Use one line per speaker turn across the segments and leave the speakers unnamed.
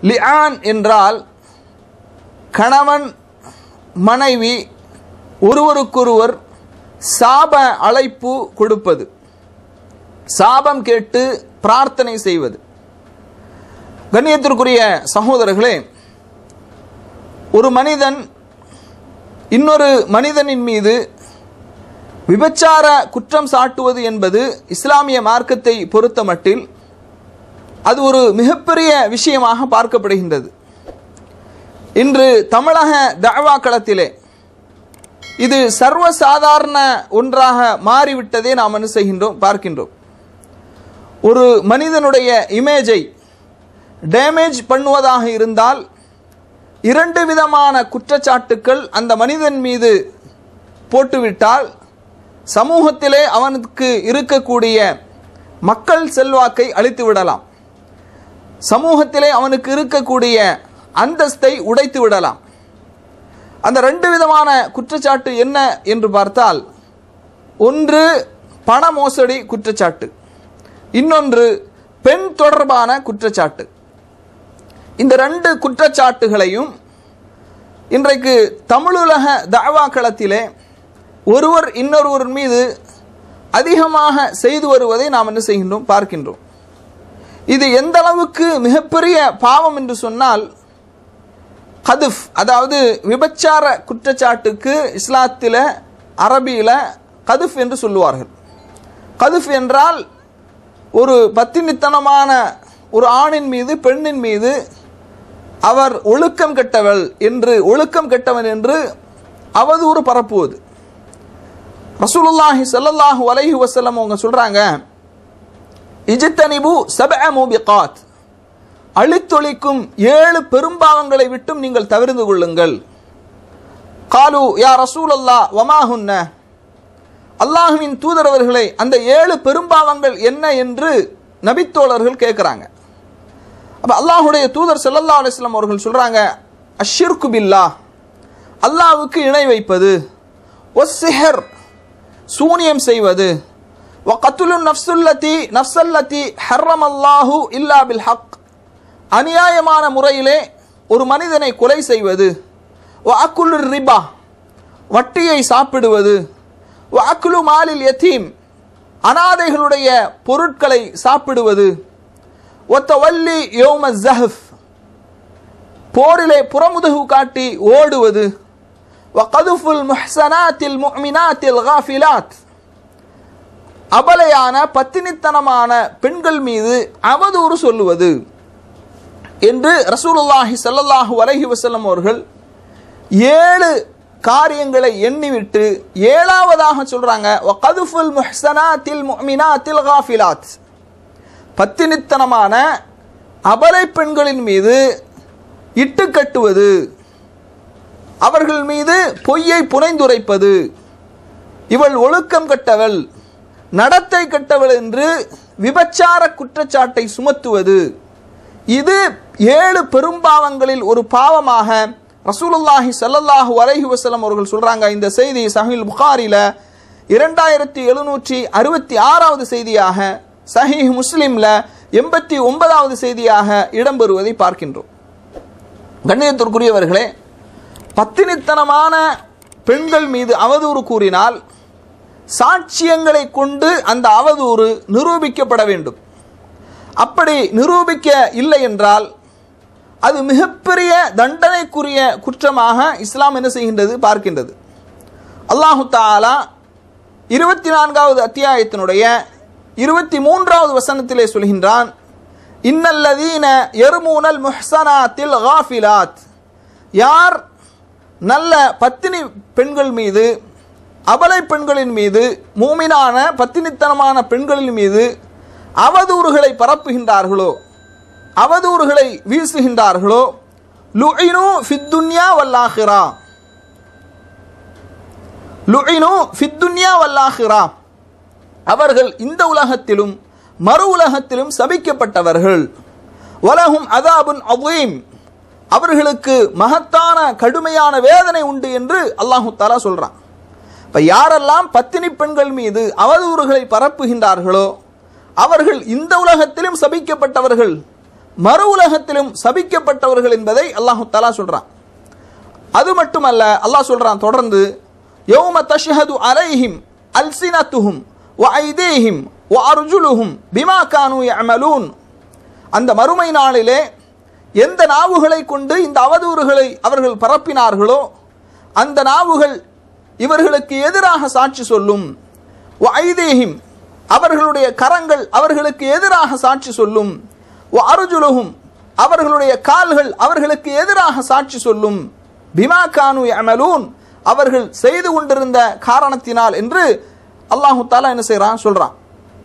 லிஆன் என்றால் கணவன் மனைவி ஒருவருக்கொருவர் சாப அழைப்பு கொடுப்பது சாபம் கேட்டு பிரார்த்தனை செய்வது கண்ணியத்திற்குரிய சகோதரர்களே ஒரு மனிதன் இன்னொரு மனிதனின் மீது விபச்சார குற்றம் சாட்டுவது என்பது இஸ்லாமிய மார்க்கத்தை பொறுத்தமட்டில் அது ஒரு மிகப்பெரிய விஷயமாக பார்க்கப்படுகின்றது இன்று தமிழக தஅவா களத்திலே இது சர்வசாதாரண ஒன்றாக மாறிவிட்டதை நாம் என்ன செய்கின்றோம் பார்க்கின்றோம் ஒரு மனிதனுடைய இமேஜை டேமேஜ் பண்ணுவதாக இருந்தால் இரண்டு விதமான குற்றச்சாட்டுக்கள் அந்த மனிதன் மீது போட்டுவிட்டால் சமூகத்திலே அவனுக்கு இருக்கக்கூடிய மக்கள் செல்வாக்கை அழித்து விடலாம் சமூகத்திலே அவனுக்கு இருக்கக்கூடிய அந்தஸ்தை உடைத்து விடலாம் அந்த ரெண்டு விதமான குற்றச்சாட்டு என்ன என்று பார்த்தால் ஒன்று பண மோசடி குற்றச்சாட்டு இன்னொன்று பெண் தொடர்பான குற்றச்சாட்டு இந்த ரெண்டு குற்றச்சாட்டுகளையும் இன்றைக்கு தமிழுலக தாவா களத்திலே ஒருவர் இன்னொருவர் மீது அதிகமாக செய்து வருவதை நாம் என்ன செய்கின்றோம் பார்க்கின்றோம் இது எந்த அளவுக்கு மிகப்பெரிய பாவம் என்று சொன்னால் கதுஃப் அதாவது விபச்சார குற்றச்சாட்டுக்கு இஸ்லாத்தில் அரபியில் கதுஃப் என்று சொல்லுவார்கள் கதுஃப் என்றால் ஒரு பத்தினித்தனமான ஒரு ஆணின் மீது பெண்ணின் மீது அவர் ஒழுக்கம் கெட்டவள் என்று ஒழுக்கம் கெட்டவன் என்று அவதூறு பரப்புவது ரசூலுல்லாஹி ஸல்லல்லாஹு அலைஹி வஸல்லம் அவங்க சொல்றாங்க இஜ்தனிபு சபஅ மூபிகாத் அழித்தொழிக்கும் ஏழு பெரும்பாவங்களை விட்டும் நீங்கள் தவிர்ந்து கொள்ளுங்கள் காலு யா ரசூல் அல்லா வமாஹுன்ன அல்லாஹுவின் தூதரவர்களை அந்த ஏழு பெரும்பாவங்கள் என்ன என்று நபித்தோழர்கள் கேட்குறாங்க அப்போ அல்லாஹுடைய தூதர் ஸல்லல்லாஹு அலைஹி வஸல்லம் அவர்கள் சொல்கிறாங்க அஷ்ஷிர்கு பில்லா அல்லாஹ்வுக்கு இணை வைப்பது ஒஸ்ஸிஹர் சூனியம் செய்வது வ கத்துலு நஃப்சுல்லதி நஃப்சல்லதி ஹர்ரம் அல்லாஹு இல்லா பில் ஹக் அநியாயமான முறையிலே ஒரு மனிதனை கொலை செய்வது வ அக்குலு ரிபா வட்டியை சாப்பிடுவது வ அக்குலு மாலில் யத்தீம் அனாதைகளுடைய பொருட்களை சாப்பிடுவது ஒத்த வள்ளி யோம ஜஹப் போரிலே புறமுதுகு காட்டி ஓடுவது வகதுஃபுல் முஹ்சனாத்தில் முஹ்மினாத்தில் காஃபிலாத் அபலையான பத்தினித்தனமான பெண்கள் மீது அவதூறு சொல்லுவது என்று ரசூலுல்லாஹி ஸல்லல்லாஹு அலைஹி வஸல்லம் அவர்கள் ஏழு காரியங்களை எண்ணிவிட்டு ஏழாவதாக சொல்றாங்க வகதுஃபுல் முஹ்சனாத்தில் முஹ்மினாத்தில் காஃபிலாத் பத்தினித்தனமான அபலை பெண்களின் மீது இட்டு கட்டுவது அவர்கள் மீது பொய்யை புனைந்துரைப்பது இவள் ஒழுக்கம் கட்டவள் நடத்தை கட்டவள் என்று விபச்சார குற்றச்சாட்டை சுமத்துவது இது ஏழு பெரும்பாவங்களில் ஒரு பாவமாக ரசூலுல்லாஹி ஸல்லல்லாஹு அலைஹி வஸல்லம் அவர்கள் சொல்றாங்க இந்த செய்தி சஹீல் புகாரில இரண்டாயிரத்தி எழுநூற்றி அறுபத்தி ஆறாவது செய்தியாக சஹீஹ் முஸ்லிம்ல எண்பத்தி ஒன்பதாவது செய்தியாக இடம்பெறுவதை பார்க்கின்றோம் கண்ணியத்திற்குரியவர்களே பத்தினித்தனமான பெண்கள் மீது அவதூறு கூறினால் சாட்சியங்களை கொண்டு அந்த அவதூறு நிரூபிக்கப்பட வேண்டும் அப்படி நிரூபிக்க இல்லை என்றால் அது மிகப்பெரிய தண்டனைக்குரிய குற்றமாக இஸ்லாம் என்ன செய்கின்றது பார்க்கின்றது அல்லாஹு தாலா இருபத்தி நான்காவது அத்தியாயத்தினுடைய இருபத்தி மூன்றாவது வசனத்திலே சொல்கின்றான் இன்னல்லதீன எருமூனல் முஹ்சனாத்தில் காஃபிலாத் யார் நல்ல பத்தினி பெண்கள் மீது அபலை பெண்களின் மீது மூமினான பத்தினித்தனமான பெண்களின் மீது அவதூறுகளை பரப்புகின்றார்களோ அவதூறுகளை வீசுகின்றார்களோ லுஇனு ஃபித்துன்யா வல்லாஹிரா லுஇனு ஃபித்துன்யா வல்லாஹிரா அவர்கள் இந்த உலகத்திலும் மறு உலகத்திலும் சபிக்கப்பட்டவர்கள் வலகும் அதாபுன் அவீம் அவர்களுக்கு மகத்தான கடுமையான வேதனை உண்டு என்று அல்லாஹு தாலா சொல்றான் இப்ப யாரெல்லாம் பத்தினி பெண்கள் மீது அவதூறுகளை பரப்புகின்றார்களோ அவர்கள் இந்த உலகத்திலும் சபிக்கப்பட்டவர்கள் மறு உலகத்திலும் சபிக்கப்பட்டவர்கள் என்பதை அல்லாஹு தலா சொல்றான் அது மட்டுமல்ல அல்லாஹ் சொல்றான் தொடர்ந்து யௌம தஷ்ஹது அலைஹிம் அல்சினத்துஹும் வ ஐதீஹிம் வ அர்ஜுலுஹும் பிமா கானு யஅமலூன் அந்த மறுமை நாளிலே எந்த நாவுகளை கொண்டு இந்த அவதூறுகளை அவர்கள் பரப்பினார்களோ அந்த நாவுகள் இவர்களுக்கு எதிராக சாட்சி சொல்லும் வ ஐதீஹிம் அவர்களுடைய கரங்கள் அவர்களுக்கு எதிராக சாட்சி சொல்லும் வ அர்ஜுலுஹும் அவர்களுடைய கால்கள் அவர்களுக்கு எதிராக சாட்சி சொல்லும் பிமா கானு யஅமலூன் அவர்கள் செய்து கொண்டிருந்த காரணத்தினால் என்று அல்லாஹு தாலா என்ன செய்றான் சொல்றான்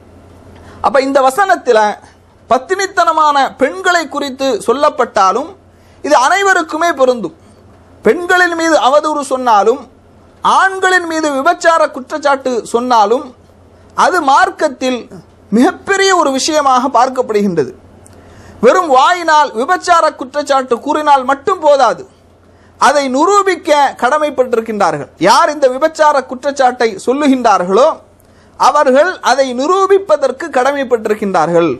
அப்ப இந்த வசனத்தில் பத்தினித்தனமான பெண்களை குறித்து சொல்லப்பட்டாலும் இது அனைவருக்குமே பொருந்தும் பெண்களின் மீது அவதூறு சொன்னாலும் ஆண்களின் மீது விபச்சார குற்றச்சாட்டு சொன்னாலும் அது மார்க்கத்தில் மிகப்பெரிய ஒரு விஷயமாக பார்க்கப்படுகின்றது வெறும் வாயினால் விபச்சார குற்றச்சாட்டு கூறினால் மட்டும் போதாது அதை நிரூபிக்க கடமைப்பட்டிருக்கின்றார்கள் யார் இந்த விபச்சார குற்றச்சாட்டை சொல்லுகின்றார்களோ அவர்கள் அதை நிரூபிப்பதற்கு கடமைப்பட்டிருக்கின்றார்கள்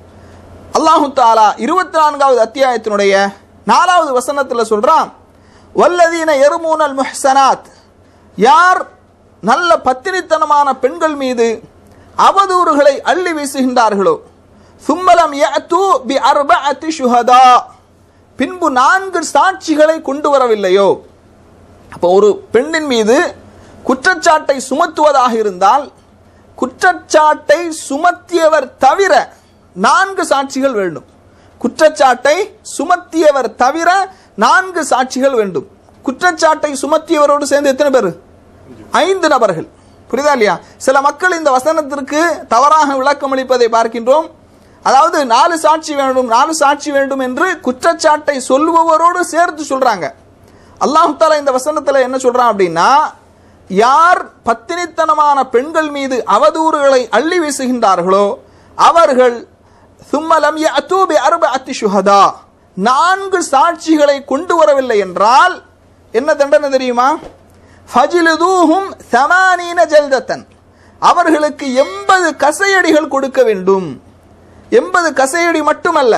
அல்லாஹு தாலா இருபத்தி நான்காவது அத்தியாயத்தினுடைய நாலாவது வசனத்தில் சொல்றான் வல்லதீன எருமூனல் முஹ்சனாத் யார் நல்ல பத்தினித்தனமான பெண்கள் மீது அவதூறுகளை அள்ளி வீசுகின்றார்களோ சும்மலம் யஅத்து பி அர்பஅத்தி ஷுஹதா பின்பு நான்கு சாட்சிகளை கொண்டு வரவில்லையோ அப்போ ஒரு பெண்ணின் மீது குற்றச்சாட்டை சுமத்துவதாக இருந்தால் குற்றச்சாட்டை சுமத்தியவர் தவிர நான்கு சாட்சிகள் வேண்டும் குற்றச்சாட்டை சுமத்தியவர் தவிர நான்கு சாட்சிகள் வேண்டும் குற்றச்சாட்டை சுமத்தியவரோடு சேர்ந்து எத்தனை பேர் ஐந்து நபர்கள் புரியுதா இல்லையா சில மக்கள் இந்த வசனத்திற்கு தவறாக விளக்கம் அளிப்பதை பார்க்கின்றோம் அதாவது நாலு சாட்சி வேண்டும் நாலு சாட்சி வேண்டும் என்று குற்றச்சாட்டை சொல்லுபவரோடு சேர்த்து சொல்றாங்க அல்லாஹு தாலா இந்த வசனத்துல என்ன சொல்றான் அப்படின்னா யார் பத்தினித்தனமான பெண்கள் மீது அவதூறுகளை அள்ளி வீசுகின்றார்களோ அவர்கள் சும்மலம் யஅத்தூபி அர்பஅத்தி ஷுஹதா நான்கு சாட்சிகளை கொண்டு வரவில்லை என்றால் என்ன தண்டனை தெரியுமா ஃபஜிலுதூஹும் சமானீன ஜல்தத்தன் அவர்களுக்கு எண்பது கசையடிகள் கொடுக்க வேண்டும் எண்பது கசையடி மட்டுமல்ல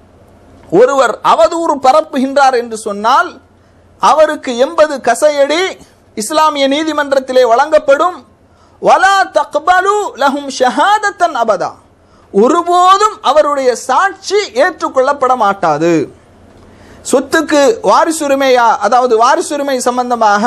ஒருவர் அவதூறு பரப்புகின்றார் என்று சொன்னால் அவருக்கு எண்பது கசையடி இஸ்லாமிய நீதிமன்றத்திலே வழங்கப்படும் வலா தக்பலு லஹும் ஷஹாதத்தன் அபதா ஒருபோதும் அவருடைய சாட்சி ஏற்றுக்கொள்ளப்பட மாட்டாது சொத்துக்கு வாரிசுரிமையா அதாவது வாரிசுரிமை சம்பந்தமாக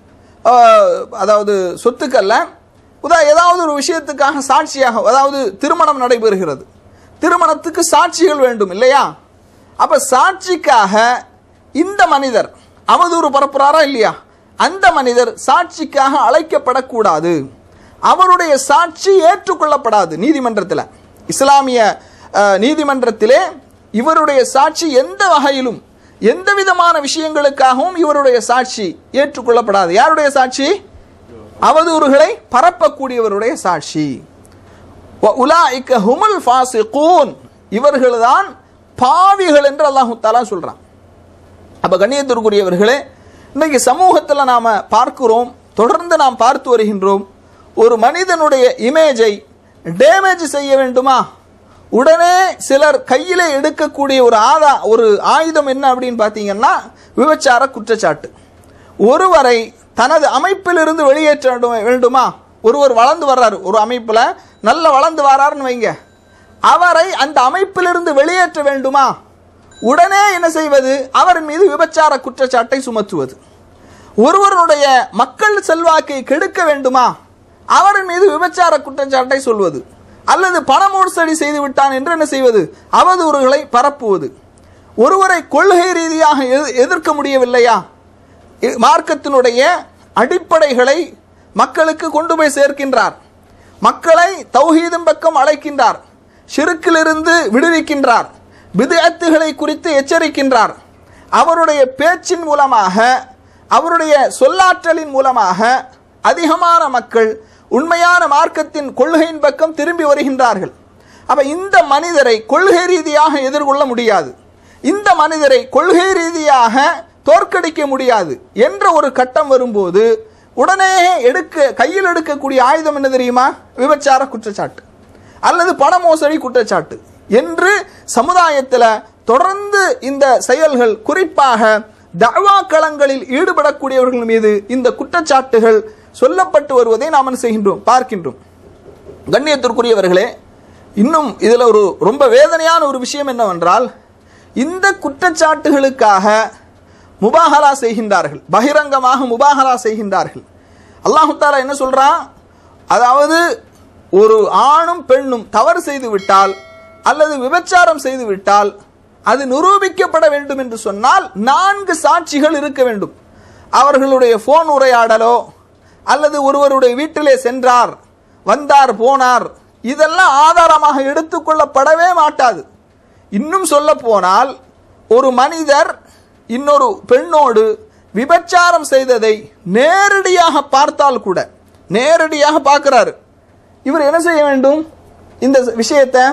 அஹ், அதாவது சொத்துக்கல்ல உதா ஏதாவது ஒரு விஷயத்துக்காக சாட்சியாக அதாவது திருமணம் நடைபெறுகிறது திருமணத்துக்கு சாட்சிகள் வேண்டும் இல்லையா அப்ப சாட்சிக்காக இந்த மனிதர் அவதூறு பரப்புறாரா இல்லையா அந்த மனிதர் சாட்சிக்காக அழைக்கப்படக்கூடாது அவருடைய சாட்சி ஏற்றுக்கொள்ளப்படாது நீதிமன்றத்தில் இஸ்லாமிய அஹ், நீதிமன்றத்திலே இவருடைய சாட்சி எந்த வகையிலும் எந்த விதமான விஷயங்களுக்காகவும் இவருடைய சாட்சி ஏற்றுக்கொள்ளப்படாது யாருடைய சாட்சி அவதூறுகளை பரப்பக்கூடியவருடைய சாட்சி உலாய்க்க ஹுமுல் ஃபாசிகூன் இவர்கள்தான் பாவிகள் என்று அல்லாஹு தாலா சொல்றான் அப்ப கண்ணியத்திற்குரியவர்களே இன்னைக்கு சமூகத்தில் நாம பார்க்கிறோம் தொடர்ந்து நாம் பார்த்து வருகின்றோம் ஒரு மனிதனுடைய இமேஜை டேமேஜ் செய்ய வேண்டுமா உடனே சிலர் கையிலே எடுக்கக்கூடிய ஒரு ஆதா ஒரு ஆயுதம் என்ன அப்படின்னு பார்த்தீங்கன்னா விபச்சார குற்றச்சாட்டு ஒருவரை தனது அமைப்பிலிருந்து வெளியேற்ற வேண்டும் வேண்டுமா ஒருவர் வளர்ந்து வர்றாரு ஒரு அமைப்பில் நல்ல வளர்ந்து வராருன்னு வைங்க அவரை அந்த அமைப்பிலிருந்து வெளியேற்ற வேண்டுமா உடனே என்ன செய்வது அவர் மீது விபச்சார குற்றச்சாட்டை சுமத்துவது ஒருவருடைய மக்கள் செல்வாக்கை கெடுக்க வேண்டுமா அவர் மீது விபச்சார குற்றச்சாட்டை சொல்வது அல்லது பண மோசடி செய்து விட்டான் என்று என்ன செய்வது அவதூறுகளை பரப்புவது ஒருவரை கொள்கை ரீதியாக எதி- எதிர்க்க முடியவில்லையா இ- மார்க்கத்தினுடைய அடிப்படைகளை மக்களுக்கு கொண்டு போய் சேர்க்கின்றார் மக்களை தௌஹீதும் பக்கம் அழைக்கின்றார் ஷிருக்கிலிருந்து விடுவிக்கின்றார் பிதஅத்துகளை குறித்து எச்சரிக்கின்றார் அவருடைய பேச்சின் மூலமாக அவருடைய சொல்லாற்றலின் மூலமாக அதிகமான மக்கள் உண்மையான மார்க்கத்தின் கொள்கையின் பக்கம் திரும்பி வருகின்றார்கள் அப்ப இந்த மனிதரை கொள்கை ரீதியாக எதிர்கொள்ள முடியாது இந்த மனிதரை கொள்கை ரீதியாக தோற்கடிக்க முடியாது என்ற ஒரு கட்டம் வரும்போது உடனே எடுக்க கையில் எடுக்கக்கூடிய ஆயுதம் என்ன தெரியுமா விபச்சார குற்றச்சாட்டு அல்லது பண மோசடி குற்றச்சாட்டு என்று சமுதாயத்தில் தொடர்ந்து இந்த செயல்கள் குறிப்பாக தவா களங்களில் ஈடுபடக்கூடியவர்கள் மீது இந்த குற்றச்சாட்டுகள் சொல்லப்பட்டு வருவதை நாம் என்ன செய்கின்றோம் பார்க்கின்றோம் கண்ணியத்திற்குரியவர்களே இன்னும் இதில் ஒரு ரொம்ப வேதனையான ஒரு விஷயம் என்னவென்றால் இந்த குற்றச்சாட்டுகளுக்காக முபாஹலா செய்கின்றார்கள் பகிரங்கமாக முபாஹலா செய்கின்றார்கள் அல்லாஹு தாலா என்ன சொல்றான் அதாவது ஒரு ஆணும் பெண்ணும் தவறு செய்து விட்டால் அல்லது விபச்சாரம் செய்து விட்டால் அது நிரூபிக்கப்பட வேண்டும் என்று சொன்னால் நான்கு சாட்சிகள் இருக்க வேண்டும் அவர்களுடைய போன் உரையாடலோ அல்லது ஒருவருடைய வீட்டிலே சென்றார் வந்தார் போனார் இதெல்லாம் ஆதாரமாக எடுத்துக்கொள்ளப்படவே மாட்டாது இன்னும் சொல்ல போனால் ஒரு மனிதர் இன்னொரு பெண்ணோடு விபச்சாரம் செய்ததை நேரடியாக பார்த்தால் கூட நேரடியாக பார்க்கிறாரு இவர் என்ன செய்ய வேண்டும் இந்த விஷயத்தை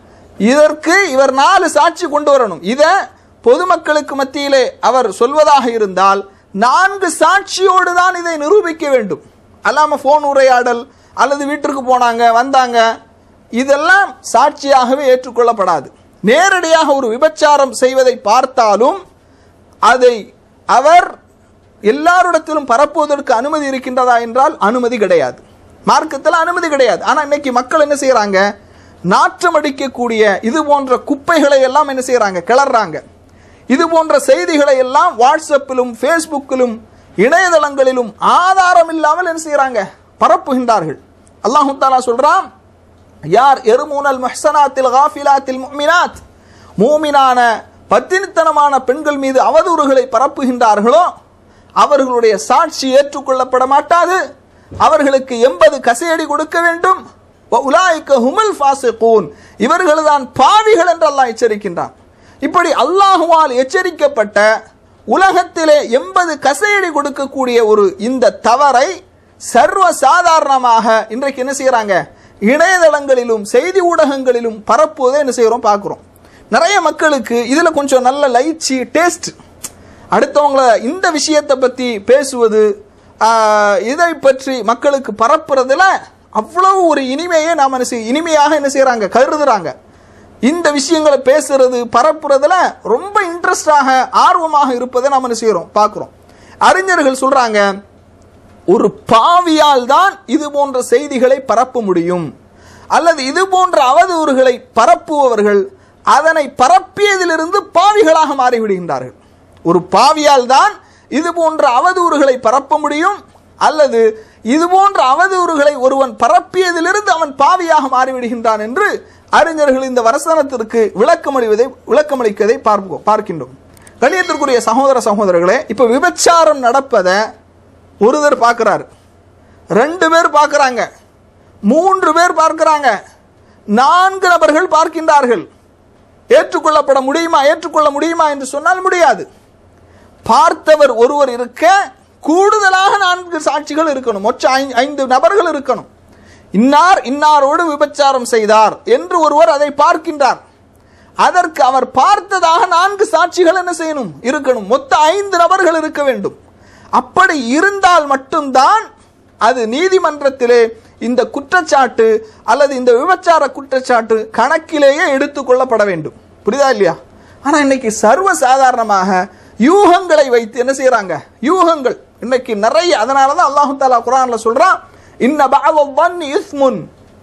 இதற்கு இவர் நாலு சாட்சி கொண்டு வரணும் இதை பொதுமக்களுக்கு மத்தியிலே அவர் சொல்வதாக இருந்தால் நான்கு சாட்சியோடு தான் இதை நிரூபிக்க வேண்டும் அல்லாம போன் உரையாடல் அல்லது வீட்டிற்கு போனாங்க வந்தாங்க இதெல்லாம் சாட்சியாகவே ஏற்றுக்கொள்ளப்படாது நேரடியாக ஒரு விபச்சாரம் செய்வதை பார்த்தாலும் அதை அவர் எல்லாரிடத்திலும் பரப்புவதற்கு அனுமதி இருக்கின்றதா என்றால் அனுமதி கிடையாது மார்க்கத்தில் அனுமதி கிடையாது ஆனா இன்னைக்கு மக்கள் என்ன செய்யறாங்க நாற்றம் அடிக்கக்கூடிய இது போன்ற குப்பைகளை எல்லாம் என்ன செய்யறாங்க கிளறாங்க இது போன்ற செய்திகளை எல்லாம் வாட்ஸ்அப்பிலும் ஃபேஸ்புக்கிலும் இணையதளங்களிலும் ஆதாரம் இல்லாமல் என்ன செய்யறாங்க பரப்புகின்றார்கள் அல்லாஹு தாலா சொல்றான் யார் எருமூனல் மஹ்சனாத்தில் காஃபிலாத்தில் முமினாத் மூமினான பத்தினித்தனமான பெண்கள் மீது அவதூறுகளை பரப்புகின்றார்களோ அவர்களுடைய சாட்சி ஏற்றுக்கொள்ளப்பட மாட்டாது அவர்களுக்கு எண்பது கசையடி கொடுக்க வேண்டும் உலாய்க்க ஹுமல் ஃபாசிகூன் இவர்கள்தான் பாவிகள் என்று அல்லாஹ் எச்சரிக்கின்றான் இப்படி அல்லாஹுவால் எச்சரிக்கப்பட்ட உலகத்திலே எண்பது கசையடி கொடுக்கக்கூடிய ஒரு இந்த தவறை சர்வ சாதாரணமாக இன்றைக்கு என்ன செய்யறாங்க இணையதளங்களிலும் செய்தி ஊடகங்களிலும் பரப்புவதை என்ன செய்யறோம் பார்க்கிறோம் நிறைய மக்களுக்கு இதுல கொஞ்சம் நல்ல லைச்சி டேஸ்ட் அடுத்தவங்கள இந்த விஷயத்தை பத்தி பேசுவது ஆஹ், இதை பற்றி மக்களுக்கு பரப்புறதுல அவ்வளவு ஒரு இனிமையை நாம என்ன செய்ய இனிமையாக என்ன செய்யறாங்க கருதுறாங்க இந்த விஷயங்களை பேசுறது பரப்புறதுல ரொம்ப இன்ட்ரெஸ்டாக ஆர்வமாக இருப்பதை நாம என்ன செய்யறோம் பார்க்கிறோம் அறிஞர்கள் சொல்றாங்க ஒரு பாவியால் தான் இது போன்ற செய்திகளை பரப்ப முடியும் அல்லது இது போன்ற அவதூறுகளை பரப்புபவர்கள் அதனை பரப்பியதிலிருந்து பாவிகளாக மாறிவிடுகின்றார்கள் ஒரு பாவியால் தான் இது போன்ற அவதூறுகளை பரப்ப முடியும் அல்லது இது போன்ற அவதூறுகளை ஒருவன் பரப்பியதிலிருந்து அவன் பாவியாக மாறிவிடுகின்றான் என்று அறிஞர்கள் இந்த வசனத்திற்கு விளக்கமளிவதை விளக்கமளிக்கதை பார்ப்போம் பார்க்கின்றோம் கணியத்திற்குரிய சகோதர சகோதரர்களே இப்ப விபச்சாரம் நடப்பதை ஒருவர் பார்க்கிறார் ரெண்டு பேர் பார்க்கறாங்க மூன்று பேர் பார்க்கறாங்க நான்கு நபர்கள் பார்க்கின்றார்கள் ஏற்றுக்கொள்ளப்பட முடியுமா ஏற்றுக்கொள்ள முடியுமா என்று சொன்னால் முடியாது பார்த்தவர் ஒருவர் இருக்க கூடுதலாக நான்கு சாட்சிகள் இருக்கணும் மொச்ச ஐ- ஐந்து நபர்கள் இருக்கணும் இன்னார் இன்னாரோடு விபச்சாரம் செய்தார் என்று ஒருவர் அதை பார்க்கின்றார் அதற்கு அவர் பார்த்ததாக நான்கு சாட்சிகள் என்ன செய்யணும் இருக்கணும் மொத்த ஐந்து நபர்கள் இருக்க வேண்டும் அப்படி இருந்தால் மட்டும்தான் அது நீதிமன்றத்திலே இந்த குற்றச்சாட்டு அல்லது இந்த விபச்சார குற்றச்சாட்டு கணக்கிலேயே எடுத்துக்கொள்ளப்பட வேண்டும் புரியுதா இல்லையா ஆனா இன்னைக்கு சர்வ சாதாரணமாக யூகங்களை வைத்து என்ன செய்யறாங்க யூகங்கள் இன்னைக்கு நிறைய அதனால தான் அல்லாஹு தாலா குரான்ல சொல்றான் இன்ன பஅவன் இஸ்முன்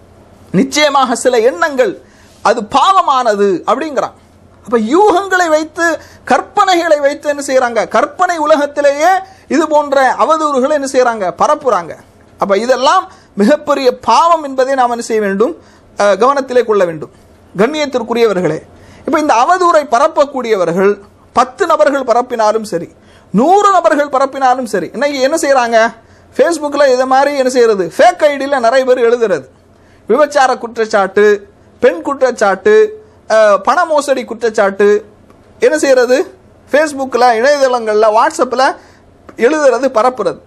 நிச்சயமாக சில எண்ணங்கள் அது பாவமானது அப்படிங்கிறான் அப்ப யூகங்களை வைத்து கற்பனைகளை வைத்து என்ன செய்யறாங்க கற்பனை உலகத்திலேயே இது போன்ற அவதூறுகளை என்ன செய்யறாங்க பரப்புறாங்க அப்ப இதெல்லாம் மிகப்பெரிய பாவம் என்பதை நாம் என்ன செய்ய வேண்டும் அஹ், கவனத்திலே கொள்ள வேண்டும் கண்ணியத்திற்குரியவர்களே இப்ப இந்த அவதூறை பரப்பக்கூடியவர்கள் பத்து நபர்கள் பரப்பினாலும் சரி நூறு நபர்கள் பரப்பினாலும் சரி இன்னைக்கு என்ன செய்யறாங்க ஃபேஸ்புக்கில் இதை மாதிரி என்ன செய்யறது ஃபேக் ஐடியில் நிறைய பேர் எழுதுறது விபச்சார குற்றச்சாட்டு பெண் குற்றச்சாட்டு அஹ், பண மோசடி குற்றச்சாட்டு என்ன செய்யறது ஃபேஸ்புக்கில் இணையதளங்களில் வாட்ஸ்அப்பில் எழுதுறது பரப்புறது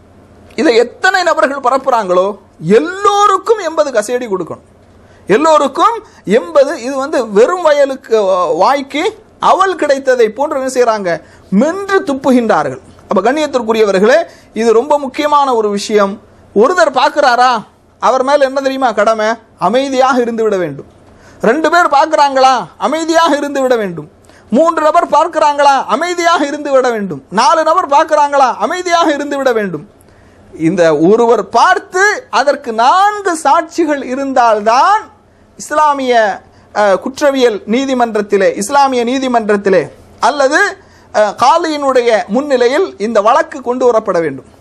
இதை எத்தனை நபர்கள் பரப்புறாங்களோ எல்லோருக்கும் எண்பது கசேடி கொடுக்கணும் எல்லோருக்கும் எண்பது இது வந்து வெறும் வயலுக்கு அஹ், வாய்க்கு அவல் கிடைத்ததை போன்று என்ன செய்றாங்க மென்று துப்புகின்றார்கள் அப்ப கண்ணியத்திற்குரியவர்களே இது ரொம்ப முக்கியமான ஒரு விஷயம் ஒருத்தர் பார்க்கிறாரா அவர் மேல என்ன தெரியுமா கடமை அமைதியாக இருந்து விட வேண்டும் ரெண்டு பேர் பார்க்கறாங்களா அமைதியாக இருந்து விட வேண்டும் மூன்று நபர் பார்க்கிறாங்களா அமைதியாக இருந்து விட வேண்டும் நாலு நபர் பார்க்கிறாங்களா அமைதியாக இருந்து விட வேண்டும் இந்த ஒருவர் பார்த்து அதற்கு நான்கு சாட்சிகள் இருந்தால்தான் இஸ்லாமிய அஹ், குற்றவியல் நீதிமன்றத்திலே இஸ்லாமிய நீதிமன்றத்திலே அல்லது அஹ், காலியினுடைய முன்னிலையில் இந்த வழக்கு கொண்டு வரப்பட வேண்டும்